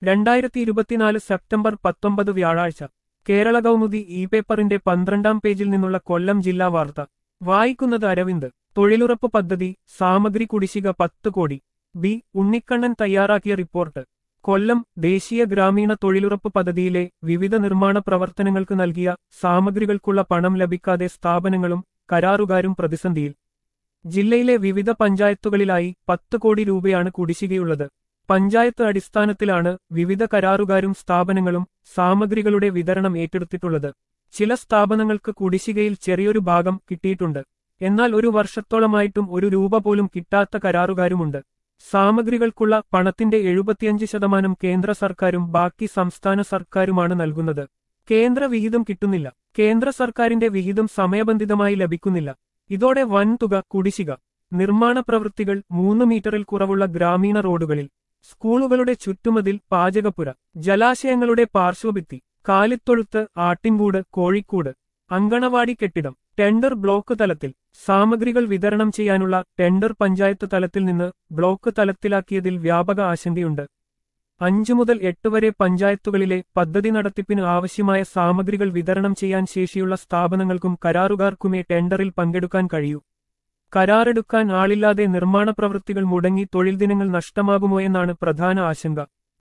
രണ്ടായിരത്തി ഇരുപത്തിനാല് സെപ്റ്റംബർ പത്തൊമ്പത് വ്യാഴാഴ്ച കേരള കൗമുദി ഇ പേപ്പറിന്റെ പന്ത്രണ്ടാം പേജിൽ നിന്നുള്ള കൊല്ലം ജില്ലാ വാർത്ത വായിക്കുന്നത് അരവിന്ദ് തൊഴിലുറപ്പ് പദ്ധതി സാമഗ്രി കുടിശ്ശിക പത്ത് കോടി ബി ഉണ്ണിക്കണ്ണൻ തയ്യാറാക്കിയ റിപ്പോർട്ട് കൊല്ലം ദേശീയ ഗ്രാമീണ തൊഴിലുറപ്പ് പദ്ധതിയിലെ വിവിധ നിർമ്മാണ പ്രവർത്തനങ്ങൾക്ക് നൽകിയ സാമഗ്രികൾക്കുള്ള പണം ലഭിക്കാതെ സ്ഥാപനങ്ങളും കരാറുകാരും പ്രതിസന്ധിയിൽ ജില്ലയിലെ വിവിധ പഞ്ചായത്തുകളിലായി പത്ത് കോടി രൂപയാണ് കുടിശ്ശികയുള്ളത് പഞ്ചായത്ത് അടിസ്ഥാനത്തിലാണ് വിവിധ കരാറുകാരും സ്ഥാപനങ്ങളും സാമഗ്രികളുടെ വിതരണം ഏറ്റെടുത്തിട്ടുള്ളത് ചില സ്ഥാപനങ്ങൾക്ക് കുടിശ്ശികയിൽ ചെറിയൊരു ഭാഗം കിട്ടിയിട്ടുണ്ട് എന്നാൽ ഒരു വർഷത്തോളമായിട്ടും ഒരു രൂപ പോലും കിട്ടാത്ത കരാറുകാരുമുണ്ട് സാമഗ്രികൾക്കുള്ള പണത്തിന്റെ എഴുപത്തിയഞ്ച് ശതമാനം കേന്ദ്ര സർക്കാരും ബാക്കി സംസ്ഥാന സർക്കാരുമാണ് നൽകുന്നത് കേന്ദ്ര വിഹിതം കിട്ടുന്നില്ല കേന്ദ്ര സർക്കാരിന്റെ വിഹിതം സമയബന്ധിതമായി ലഭിക്കുന്നില്ല ഇതോടെ വൻതുക കുടിശ്ശിക നിർമ്മാണ പ്രവൃത്തികൾ മൂന്ന് മീറ്ററിൽ കുറവുള്ള ഗ്രാമീണ റോഡുകളിൽ സ്കൂളുകളുടെ ചുറ്റുമതിൽ പാചകപ്പുര ജലാശയങ്ങളുടെ പാർശ്വഭിത്തി കാലിത്തൊഴുത്ത് ആട്ടിൻകൂട് കോഴിക്കൂട് അങ്കണവാടി കെട്ടിടം ടെൻഡർ ബ്ലോക്ക് തലത്തിൽ സാമഗ്രികൾ വിതരണം ചെയ്യാനുള്ള ടെൻഡർ പഞ്ചായത്ത് തലത്തിൽ നിന്ന് ബ്ലോക്ക് തലത്തിലാക്കിയതിൽ വ്യാപക ആശങ്കയുണ്ട് അഞ്ചു മുതൽ എട്ട് വരെ പഞ്ചായത്തുകളിലെ പദ്ധതി നടത്തിപ്പിന് ആവശ്യമായ സാമഗ്രികൾ വിതരണം ചെയ്യാൻ ശേഷിയുള്ള സ്ഥാപനങ്ങൾക്കും കരാറുകാർക്കുമേ ടെൻഡറിൽ പങ്കെടുക്കാൻ കഴിയൂ കരാറെടുക്കാൻ ആളില്ലാതെ നിർമ്മാണ പ്രവൃത്തികൾ മുടങ്ങി തൊഴിൽ ദിനങ്ങൾ നഷ്ടമാകുമോ എന്നാണ് പ്രധാന ആശങ്ക